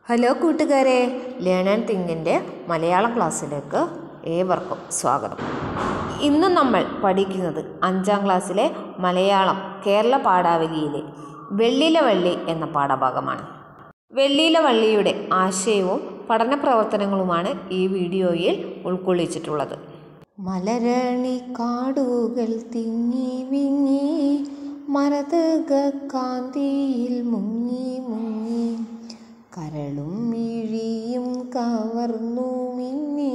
hello കൂട്ടുകാരെ learn and തിങ്കിൻ്റെ Malayalam ക്ലാസ്സിലേക്ക് ഏവർക്കും സ്വാഗതം ഇന്ന് നമ്മൾ പഠിക്കുന്നത് അഞ്ചാം ക്ലാസ്സിലെ മലയാളം കേരള പാഠാവലിയിലെ വെള്ളില വള്ളി എന്ന പാഠഭാഗമാണ് വെള്ളില വള്ളിയുടെ ആശയവും പഠന പ്രവർത്തനങ്ങളുമാണ് ഈ വീഡിയോയിൽ ഉൾക്കൊള്ളിച്ചിട്ടുള്ളത് മലരണി കാടുകൾ തിങ്ങി വിങ്ങി മരതക കാന്തിയിൽ മുങ്ങി മുങ്ങി കരളും മിഴിയും കവർന്നു മിന്നി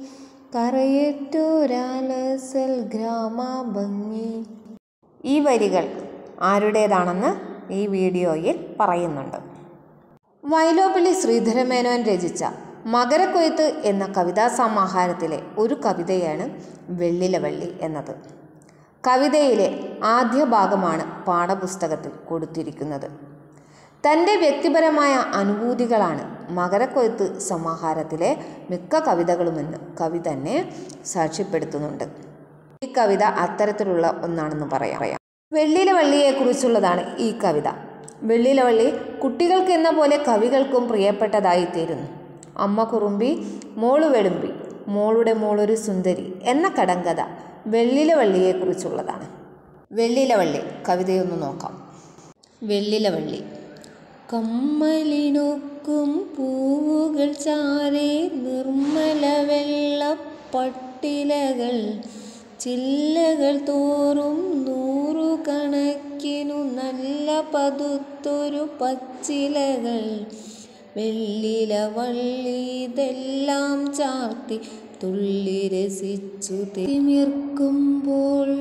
കറയറ്റൊരാലസൽ ഗ്രാമഭംഗി ഈ വരികൾ ആരുടേതാണെന്ന് ഈ വീഡിയോയിൽ പറയുന്നുണ്ട് വൈലോപ്പള്ളി ശ്രീധരമേനോൻ രചിച്ച മകരക്കൊയ്ത്ത് എന്ന കവിതാ സമാഹാരത്തിലെ ഒരു കവിതയാണ് വെള്ളിലവള്ളി എന്നത് കവിതയിലെ ആദ്യ ഭാഗമാണ് പാഠപുസ്തകത്തിൽ കൊടുത്തിരിക്കുന്നത് തൻ്റെ വ്യക്തിപരമായ അനുഭൂതികളാണ് മകരക്കൊയ്ത്ത് സമാഹാരത്തിലെ മിക്ക കവിതകളുമെന്ന് കവി തന്നെ സാക്ഷ്യപ്പെടുത്തുന്നുണ്ട് ഈ കവിത അത്തരത്തിലുള്ള ഒന്നാണെന്ന് പറയാം വെള്ളിലവള്ളിയെക്കുറിച്ചുള്ളതാണ് ഈ കവിത വെള്ളിലവള്ളി കുട്ടികൾക്ക് എന്ന പോലെ കവികൾക്കും പ്രിയപ്പെട്ടതായിത്തീരുന്നു അമ്മ കുറുമ്പി മോള് വെളുമ്പി മോളുടെ മോളൊരു സുന്ദരി എന്ന കടങ്കഥ വെള്ളിലവള്ളിയെക്കുറിച്ചുള്ളതാണ് വെള്ളിലവള്ളി കവിതയൊന്ന് നോക്കാം വെള്ളിലവള്ളി കമ്മലിനൊക്കും പൂവുകൾ ചാരെ നിർമ്മല വെള്ളപ്പട്ടിലകൾ ചില്ലകൾ തോറും നൂറുകണക്കിനു നല്ല പതുത്തൊരു പച്ചിലകൾ വെള്ളില വള്ളിതെല്ലാം ചാർത്തി തുള്ളി രസിച്ചു തിമിർക്കുമ്പോൾ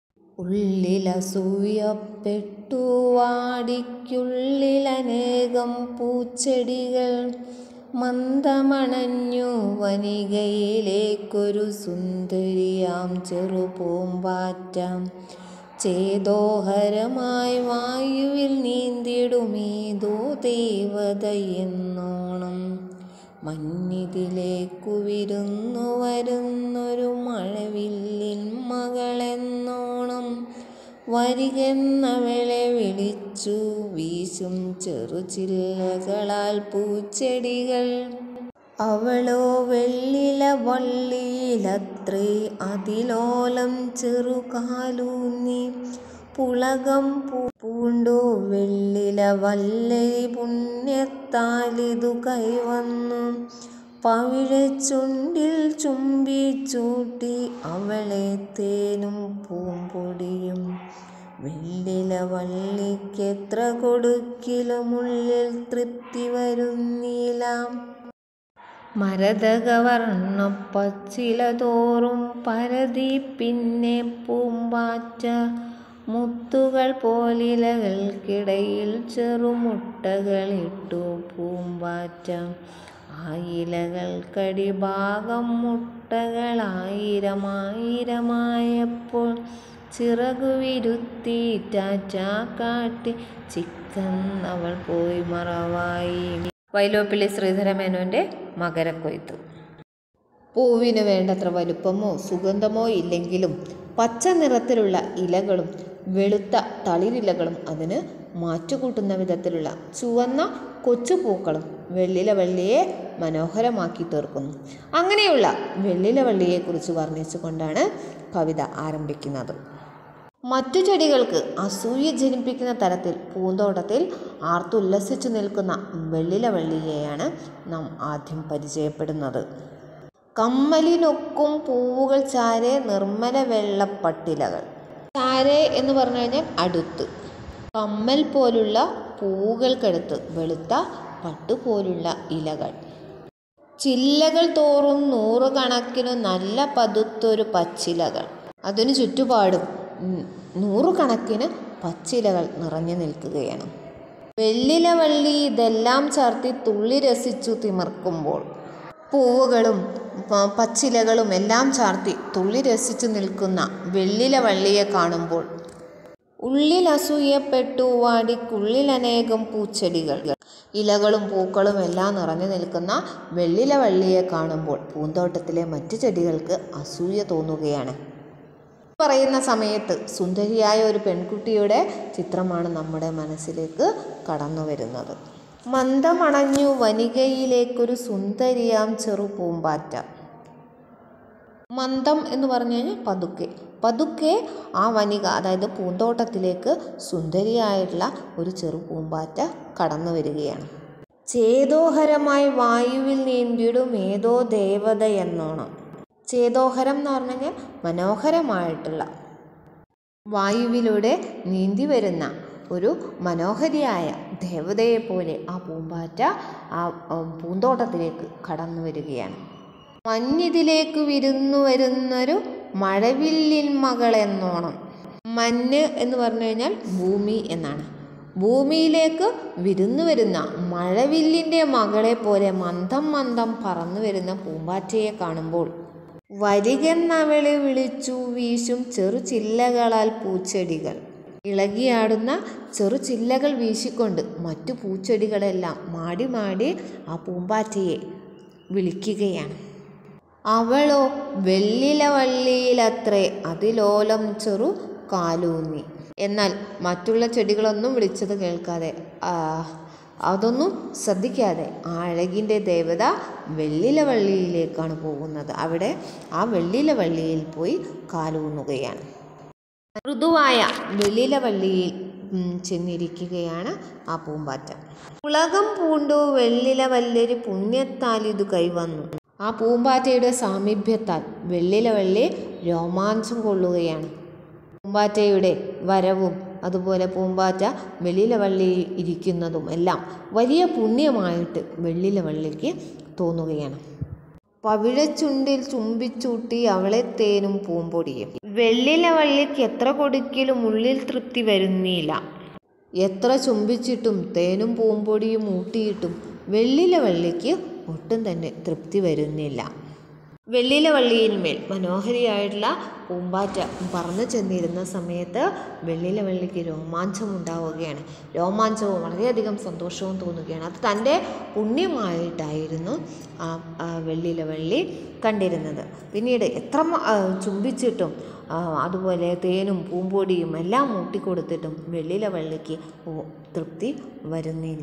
ഉള്ളിലസൂയപ്പെട്ടു വാടിക്കുള്ളിലനേകം പൂച്ചെടികൾ മന്ദമണഞ്ഞു വനികയിലേക്കൊരു സുന്ദരിയാം ചെറുപൂമ്പാറ്റാം ചേതോഹരമായി വായുവിൽ നീന്തിടുമേതോ ദേവതയെന്നോണം മഞ്ഞിതിലേക്കു വിരുന്നു വരുന്നൊരു മഴവില്ലിൻ മകളെന്നോണം വരികെന്നവളെ വിളിച്ചു വീശും ചെറുചില്ലകളാൽ പൂച്ചെടികൾ അവളോ വെള്ളില വള്ളിയിലത്രേ അതിലോലം ചെറുകാലൂന്നി പുളകം പൂണ്ടോ വെള്ളില വല്ലരി പുണ്യത്താലിതു കൈവന്നു പവിഴച്ചുണ്ടിൽ ചുംബിച്ചൂട്ടി അവളെ തേനും പൂമ്പൊടിയും വെള്ളില വള്ളിക്കെത്ര കൊടുക്കിലുമുള്ളിൽ തൃപ്തി വരുന്നില്ല മരതകവർണ്ണപ്പച്ചില തോറും പരതി പിന്നെ പൂമ്പാറ്റ മുത്തുകൾ പോലിലകൾക്കിടയിൽ ചെറുമുട്ടകളിട്ടു പൂമ്പാറ്റ ആ ഇലകൾക്കടിഭാഗം മുട്ടകളായിരമായിരമായപ്പോൾ ചിറകു വിരുത്തി ടാറ്റ കാട്ടി ചിക്കന്നവൾ പോയി മറവായി വൈലോപ്പിള്ളി ശ്രീധരമേനോൻ്റെ മകരക്കൊയ്ത്ത് പൂവിന് വേണ്ടത്ര വലുപ്പമോ സുഗന്ധമോ ഇല്ലെങ്കിലും പച്ച നിറത്തിലുള്ള ഇലകളും വെളുത്ത തളിരിലകളും അതിന് മാറ്റുകൂട്ടുന്ന വിധത്തിലുള്ള ചുവന്ന കൊച്ചുപൂക്കളും വെള്ളില വള്ളിയെ മനോഹരമാക്കി തീർക്കുന്നു അങ്ങനെയുള്ള വെള്ളില വള്ളിയെക്കുറിച്ച് വർണ്ണിച്ചുകൊണ്ടാണ് കവിത ആരംഭിക്കുന്നത് മറ്റു ചെടികൾക്ക് അസൂയ ജനിപ്പിക്കുന്ന തരത്തിൽ പൂന്തോട്ടത്തിൽ ആർത്തുല്ലസിച്ചു നിൽക്കുന്ന വെള്ളില വള്ളിയെയാണ് നാം ആദ്യം പരിചയപ്പെടുന്നത് കമ്മലിനൊക്കും പൂവുകൾ ചാരെ നിർമ്മല വെള്ളപ്പട്ടിലകൾ ചാരെ എന്ന് പറഞ്ഞു കഴിഞ്ഞാൽ അടുത്ത് കമ്മൽ പോലുള്ള പൂവുകൾക്കടുത്ത് വെളുത്ത പട്ടുപോലുള്ള ഇലകൾ ചില്ലകൾ തോറും നൂറുകണക്കിനു നല്ല പതുത്തൊരു പച്ചിലകൾ അതിനു ചുറ്റുപാടും നൂറുകണക്കിന് പച്ചിലകൾ നിറഞ്ഞു നിൽക്കുകയാണ് വെള്ളില വള്ളി ഇതെല്ലാം ചേർത്തി തുള്ളി രസിച്ചു തിമർക്കുമ്പോൾ പൂവുകളും പച്ചിലകളും എല്ലാം ചാർത്തി തുള്ളി രസിച്ചു നിൽക്കുന്ന വെള്ളില വള്ളിയെ കാണുമ്പോൾ ഉള്ളിൽ അസൂയപ്പെട്ടു വാടിക്കുള്ളിലനേകം പൂച്ചെടികൾ ഇലകളും പൂക്കളും എല്ലാം നിറഞ്ഞു നിൽക്കുന്ന വെള്ളില വള്ളിയെ കാണുമ്പോൾ പൂന്തോട്ടത്തിലെ മറ്റു ചെടികൾക്ക് അസൂയ തോന്നുകയാണ് പറയുന്ന സമയത്ത് സുന്ദരിയായ ഒരു പെൺകുട്ടിയുടെ ചിത്രമാണ് നമ്മുടെ മനസ്സിലേക്ക് കടന്നു വരുന്നത് മന്ദമണഞ്ഞു വനികയിലേക്കൊരു സുന്ദരിയാം ചെറു പൂമ്പാറ്റ മന്ദം എന്ന് പറഞ്ഞു കഴിഞ്ഞാൽ പതുക്കെ പതുക്കെ ആ വനിക അതായത് പൂന്തോട്ടത്തിലേക്ക് സുന്ദരിയായിട്ടുള്ള ഒരു ചെറു പൂമ്പാറ്റ കടന്നു വരികയാണ് ചേതോഹരമായി വായുവിൽ നീന്തിടും ഏതോ ദേവത എന്നോണം ചേതോഹരം എന്ന് പറഞ്ഞു കഴിഞ്ഞാൽ മനോഹരമായിട്ടുള്ള വായുവിലൂടെ നീന്തി വരുന്ന ഒരു മനോഹരിയായ ദേവതയെ പോലെ ആ പൂമ്പാറ്റ ആ ഉം, പൂന്തോട്ടത്തിലേക്ക് കടന്നു വരികയാണ് മഞ്ഞിതിലേക്ക് വിരുന്നു വരുന്നൊരു മഴവില്ലിൻ മകളെന്നോണം മഞ്ഞ് എന്ന് പറഞ്ഞു കഴിഞ്ഞാൽ ഭൂമി എന്നാണ് ഭൂമിയിലേക്ക് വിരുന്നു വരുന്ന മഴവില്ലിൻ്റെ മകളെ പോലെ മന്ദം മന്ദം പറന്നു വരുന്ന പൂമ്പാറ്റയെ കാണുമ്പോൾ വരികെന്നവളെ വിളിച്ചു വീശും ചെറു ചില്ലകളാൽ പൂച്ചെടികൾ ഇളകിയാടുന്ന ചെറു ചില്ലകൾ വീശിക്കൊണ്ട് മറ്റു പൂച്ചെടികളെല്ലാം മാടി മാടി ആ പൂമ്പാറ്റയെ വിളിക്കുകയാണ് അവളോ വെള്ളിലവള്ളിയിലത്രേ അതിലോലം ചെറു കാലൂന്നി എന്നാൽ മറ്റുള്ള ചെടികളൊന്നും വിളിച്ചത് കേൾക്കാതെ ആ, അതൊന്നും ശ്രദ്ധിക്കാതെ ആ അഴകിൻ്റെ ദേവത വെള്ളിലവള്ളിയിലേക്കാണ് പോകുന്നത് അവിടെ ആ വെള്ളിലവള്ളിയിൽ പോയി കാലൂന്നുകയാണ് മൃദുവായ വെള്ളിലവള്ളിയിൽ ഉം, ചെന്നിരിക്കുകയാണ് ആ പൂമ്പാറ്റ ഉലകം പൂണ്ടു വെള്ളിലവല്ലരി പുണ്യത്താലിതു കൈവന്നു ആ പൂമ്പാറ്റയുടെ സാമീപ്യത്താൽ വെള്ളിലവള്ളി രോമാഞ്ചം കൊള്ളുകയാണ് പൂമ്പാറ്റയുടെ വരവും അതുപോലെ പൂമ്പാറ്റ വെള്ളിലവള്ളി ഇരിക്കുന്നതും എല്ലാം വലിയ പുണ്യമായിട്ട് വെള്ളിലവള്ളിക്ക് തോന്നുകയാണ് പവിഴച്ചുണ്ടിൽ ചുംബിച്ചൂട്ടി അവളെ തേനും പൂമ്പൊടിയും വെള്ളിലവള്ളിക്ക് എത്ര കൊടുക്കലും ഉള്ളിൽ തൃപ്തി വരുന്നില്ല എത്ര ചുംബിച്ചിട്ടും തേനും പൂമ്പൊടിയും ഊട്ടിയിട്ടും വെള്ളിലവള്ളിക്ക് ഒട്ടും തന്നെ തൃപ്തി വരുന്നില്ല വെള്ളിലവള്ളിയിന്മേൽ മനോഹരിയായിട്ടുള്ള പൂമ്പാറ്റ പറന്നു ചെന്നിരുന്ന സമയത്ത് വെള്ളിലവള്ളിക്ക് രോമാഞ്ചം ഉണ്ടാവുകയാണ് രോമാഞ്ചവും വളരെയധികം സന്തോഷവും തോന്നുകയാണ് അത് തൻ്റെ പുണ്യമായിട്ടായിരുന്നു ആ ആ വെള്ളിലവള്ളി കണ്ടിരുന്നത് പിന്നീട് എത്ര മ- ആ, ചുംബിച്ചിട്ടും ആ, അതുപോലെ തേനും പൂമ്പൊടിയും എല്ലാം മൂട്ടിക്കൊടുത്തിട്ടും വെള്ളിലവള്ളിക്ക് ഓ- തൃപ്തി വരുന്നില്ല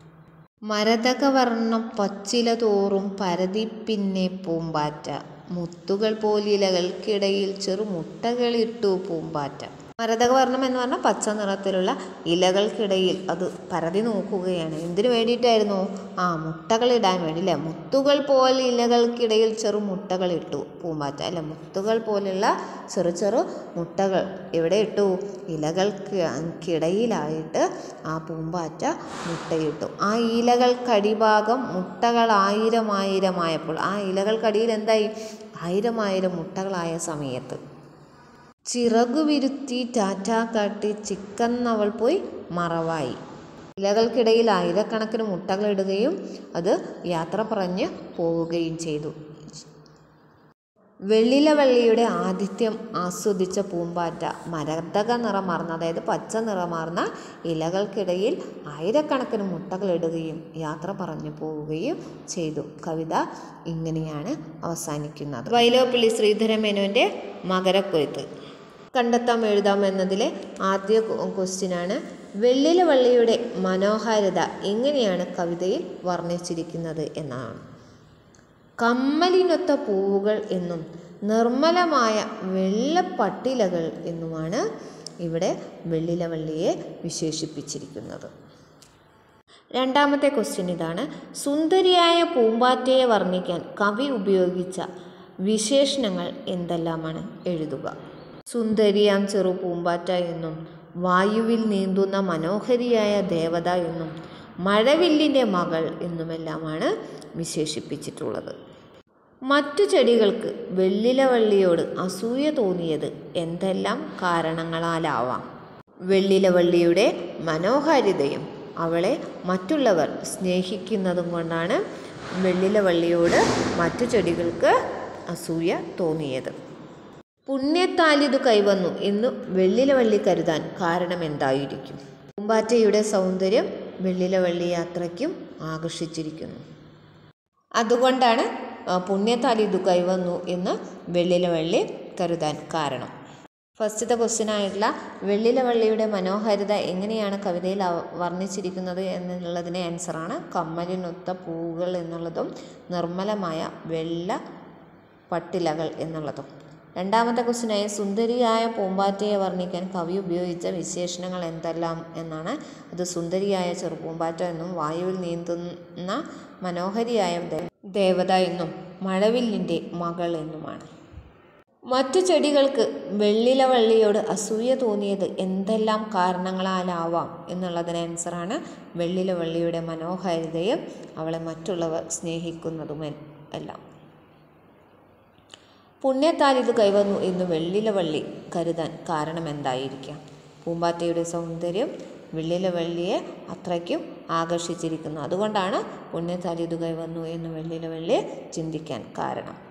മരതകവർണ്ണം പച്ചില തോറും പരതിപ്പിന്നെ പൂമ്പാറ്റ മുത്തുകൾ പോലിലകൾക്കിടയിൽ ചെറു മുട്ടകളിട്ടു പൂമ്പാറ്റ മരതകവർണ്ണം എന്ന് പറഞ്ഞാൽ പച്ച നിറത്തിലുള്ള ഇലകൾക്കിടയിൽ അത് പരതി നോക്കുകയാണ് എന്തിനു വേണ്ടിയിട്ടായിരുന്നു ആ മുട്ടകളിടാൻ വേണ്ടി അല്ലേ മുത്തുകൾ പോലെ ഇലകൾക്കിടയിൽ ചെറു മുട്ടകൾ ഇട്ടു പൂമ്പാറ്റ അല്ലെ മുത്തുകൾ പോലുള്ള ചെറു ചെറു മുട്ടകൾ എവിടെ ഇട്ടു ഇലകൾക്ക് കിടയിലായിട്ട് ആ പൂമ്പാറ്റ മുട്ടയിട്ടു ആ ഇലകൾക്കടിഭാഗം മുട്ടകൾ ആയിരം ആയിരമായപ്പോൾ ആ ഇലകൾക്കടിയിൽ എന്തായി ആയിരം ആയിരം മുട്ടകളായ സമയത്ത് ചിറകു വിരുത്തി ടാറ്റ കാട്ടി ചിക്കന്നവൾ പോയി മറവായി ഇലകൾക്കിടയിൽ ആയിരക്കണക്കിന് മുട്ടകളിടുകയും അത് യാത്ര പറഞ്ഞ് പോവുകയും ചെയ്തു വെള്ളിലവള്ളിയുടെ ആതിഥ്യം ആസ്വദിച്ച പൂമ്പാറ്റ മരതക നിറമാർന്ന അതായത് പച്ച നിറമാർന്ന ഇലകൾക്കിടയിൽ ആയിരക്കണക്കിന് മുട്ടകളിടുകയും യാത്ര പറഞ്ഞു പോവുകയും ചെയ്തു കവിത ഇങ്ങനെയാണ് അവസാനിക്കുന്നത് വൈലോപ്പിള്ളി ശ്രീധരമേനോൻ്റെ മകരക്കൊയ്ത്ത് കണ്ടെത്താം എഴുതാം എന്നതിലെ ആദ്യ ക്വസ്റ്റ്യനാണ് വെള്ളിലവള്ളിയുടെ മനോഹാരിത എങ്ങനെയാണ് കവിതയിൽ വർണ്ണിച്ചിരിക്കുന്നത് എന്നാണ് കമ്മലിനൊത്ത പൂവുകൾ എന്നും നിർമ്മലമായ വെള്ളപ്പട്ടിലകൾ എന്നുമാണ് ഇവിടെ വെള്ളിലവള്ളിയെ വിശേഷിപ്പിച്ചിരിക്കുന്നത് രണ്ടാമത്തെ ക്വസ്റ്റ്യൻ ഇതാണ് സുന്ദരിയായ പൂമ്പാറ്റയെ വർണ്ണിക്കാൻ കവി ഉപയോഗിച്ച വിശേഷണങ്ങൾ എന്തെല്ലാമാണ് എഴുതുക സുന്ദരിയാം ചെറു പൂമ്പാറ്റ എന്നും വായുവിൽ നീന്തുന്ന മനോഹരിയായ ദേവത എന്നും മഴവില്ലിൻ്റെ മകൾ എന്നുമെല്ലാമാണ് വിശേഷിപ്പിച്ചിട്ടുള്ളത് മറ്റു ചെടികൾക്ക് വെള്ളിലവള്ളിയോട് അസൂയ തോന്നിയത് എന്തെല്ലാം കാരണങ്ങളാലാവാം വെള്ളിലവള്ളിയുടെ മനോഹാരിതയും അവളെ മറ്റുള്ളവർ സ്നേഹിക്കുന്നതും കൊണ്ടാണ് വെള്ളിലവള്ളിയോട് മറ്റു ചെടികൾക്ക് അസൂയ തോന്നിയത് പുണ്യത്താലിതു കൈവന്നു എന്ന് വെള്ളിലവള്ളി കരുതാൻ കാരണം എന്തായിരിക്കും പൂമ്പാറ്റയുടെ സൗന്ദര്യം വെള്ളിലവള്ളി യാത്രയ്ക്കും ആകർഷിച്ചിരിക്കുന്നു അതുകൊണ്ടാണ് ആ, പുണ്യത്താലിതു കൈവന്നു എന്ന് വെള്ളിലവള്ളി കരുതാൻ കാരണം ഫസ്റ്റത്തെ ക്വസ്റ്റ്യൻ ആയിട്ടുള്ള വെള്ളില വള്ളിയുടെ മനോഹാരിത എങ്ങനെയാണ് കവിതയിൽ അവ- വർണ്ണിച്ചിരിക്കുന്നത് എന്നുള്ളതിന് ആൻസറാണ് കമ്മലിനൊത്ത പൂവുകൾ എന്നുള്ളതും നിർമ്മലമായ വെള്ള പട്ടിലകൾ എന്നുള്ളതും രണ്ടാമത്തെ ക്വസ്റ്റ്യനായി സുന്ദരിയായ പൂമ്പാറ്റയെ വർണ്ണിക്കാൻ കവി ഉപയോഗിച്ച വിശേഷണങ്ങൾ എന്തെല്ലാം എന്നാണ് അത് സുന്ദരിയായ ചെറുപൂമ്പാറ്റ എന്നും വായുവിൽ നീന്തുന്ന മനോഹരിയായ ദേ- ദേവത എന്നും മഴവില്ലിൻ്റെ മകൾ എന്നുമാണ് മറ്റു ചെടികൾക്ക് വെള്ളിലവള്ളിയോട് അസൂയ തോന്നിയത് എന്തെല്ലാം കാരണങ്ങളാലാവാം എന്നുള്ളതിന് ആൻസറാണ് വെള്ളിലവള്ളിയുടെ മനോഹാരിതയും അവളെ മറ്റുള്ളവർ സ്നേഹിക്കുന്നതും എ- എല്ലാം പുണ്യത്താൽ ഇത് കൈവന്നു എന്ന് വെള്ളിലവള്ളി കരുതാൻ കാരണം എന്തായിരിക്കാം പൂമ്പാറ്റയുടെ സൗന്ദര്യം വെള്ളിലവള്ളിയെ അത്രയ്ക്കും ആകർഷിച്ചിരിക്കുന്നു അതുകൊണ്ടാണ് പുണ്യത്താൽ ഇത് കൈവന്നു എന്ന് വെള്ളിലവള്ളിയെ ചിന്തിക്കാൻ കാരണം